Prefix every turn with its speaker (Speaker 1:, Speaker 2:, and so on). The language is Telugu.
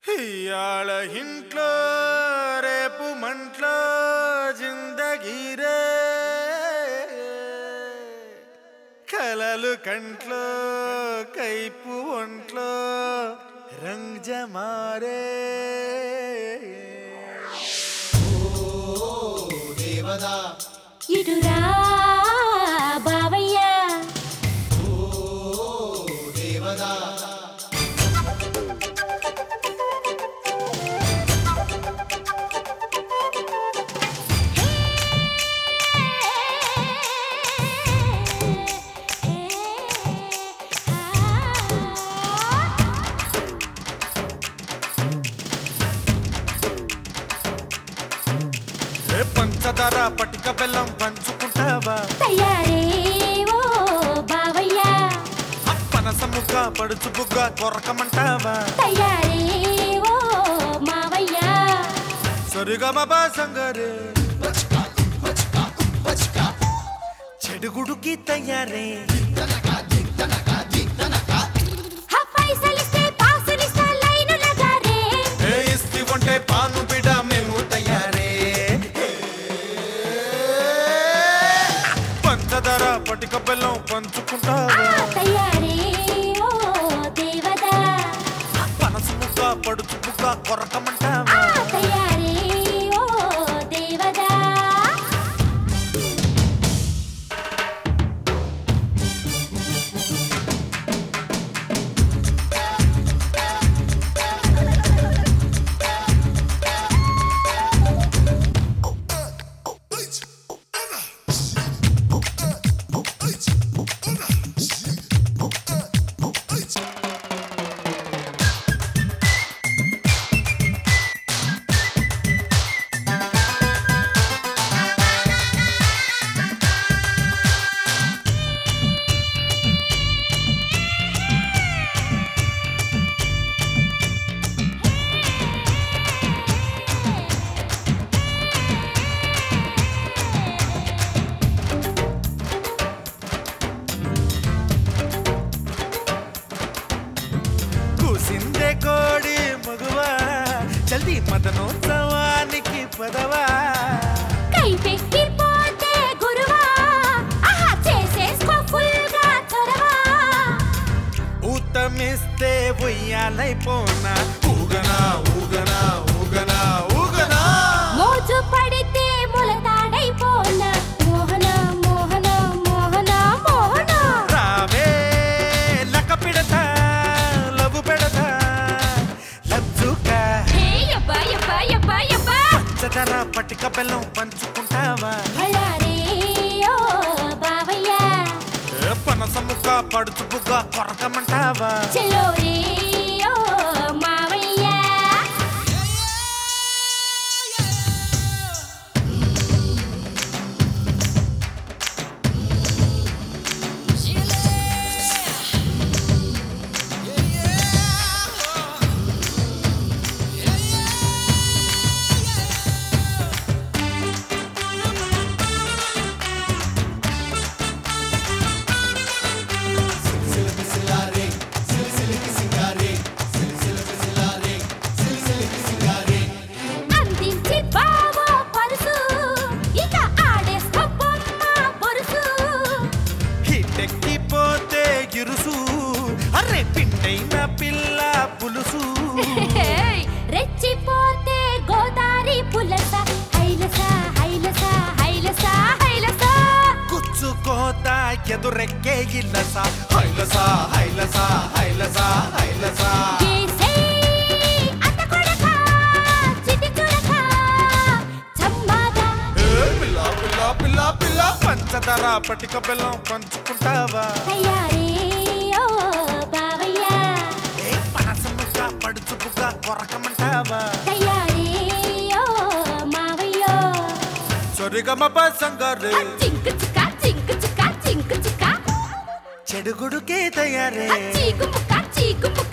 Speaker 1: ఇయాళ ఇంట్లో రేపు మంట్లో జిందగీరే కలలు కంట్లో కైపు ఒంట్లో రంగ్ జమారే
Speaker 2: ఇటురా బావయ్య
Speaker 1: ఏ పంచదార పటిక బెల్లం పంచుకుంటావా
Speaker 2: తయారే ఓ బావయ్య
Speaker 1: పనస ముక్క పడుచు బుగ్గ కొరకమంటావా
Speaker 2: తయారే ఓ మావయ్య
Speaker 1: సరిగమ బాసంగరే చెడుగుడుకి తయారే
Speaker 2: హ పైసలిస్తే పాసులిస్తా లైనులగా రే
Speaker 1: ఏ ఇస్తి ఉంటే పాను బిడ మేము తయారే పంచదార పటిక బెల్లం
Speaker 2: ఆ
Speaker 1: పంచుకుంటావా
Speaker 2: తయారే ఓ దేవదా
Speaker 1: పనస ముక్క పడుచు బుగ్గ
Speaker 2: ఆ
Speaker 1: కొరకమంటావా
Speaker 2: తయారే ఓ దేవదా
Speaker 1: కూసిందే కోడి మగువా జల్దీ మదనోత్సవానికి పదవా
Speaker 2: కైపెక్కిపోతే గురువా ఆహా చేసేసుకో ఫుల్గా చొరవా
Speaker 1: ఊతమిస్తే ఉయ్యాలైపోనా ఊగనా ఊగనా ఊగనా ఊగనా
Speaker 2: మోజు పడితే ములతాడైపోన మోహన మోహన మోహన మోహన
Speaker 1: రావే లక పిడతా లవ్వు పెడతా లబ్జుకా
Speaker 2: హే యబ్బా యబ్బా యబ్బా యబ్బా
Speaker 1: పంచదార పటిక బెల్లం పంచుకుంటావా
Speaker 2: భళారే ఓ బావయ్య
Speaker 1: ఏ పనస ముక్క పడుచు బుగ్గ కొరకమంటావా
Speaker 2: చెల్లో రే ఓ మావయ్య అందించి బావో పరుసు ఇక ఆడేసుకో బొమ్మ బొరుసు
Speaker 1: హిటెక్కిపోతే గిరుసు అరే పిండైన పిల్ల పులుసు
Speaker 2: హేయ్, రెచ్చిపోతే గోదారి పులస హైలస హైలస హైలస హైలస
Speaker 1: కుచ్చుకోత ఎదురెక్కే ఇల్లస హైలస హైలస హైలస హైలస
Speaker 2: ఏసేయ్, అత్తకొడక, చిటిచుడక, చమ్మాద,
Speaker 1: ఏ పిల్ల పిల్ల పిల్ల పిల్ల పంచదార పటిక బెల్లం పంచుకుంటావా
Speaker 2: తయారే ఓ బావయ్య,
Speaker 1: ఏ పనస ముక్క పడుచు బుగ్గ కొరకమంటావా
Speaker 2: తయారే ఓ మావయ్యో.
Speaker 1: సొరిగమ సంగారే
Speaker 2: ఆ చింకు చిక్క, చింకు చిక్క, చింకు చిక్క,
Speaker 1: చెడుగుడుకే తయారే
Speaker 2: ఆ చీకు ముక్క, చీకు ముక్క,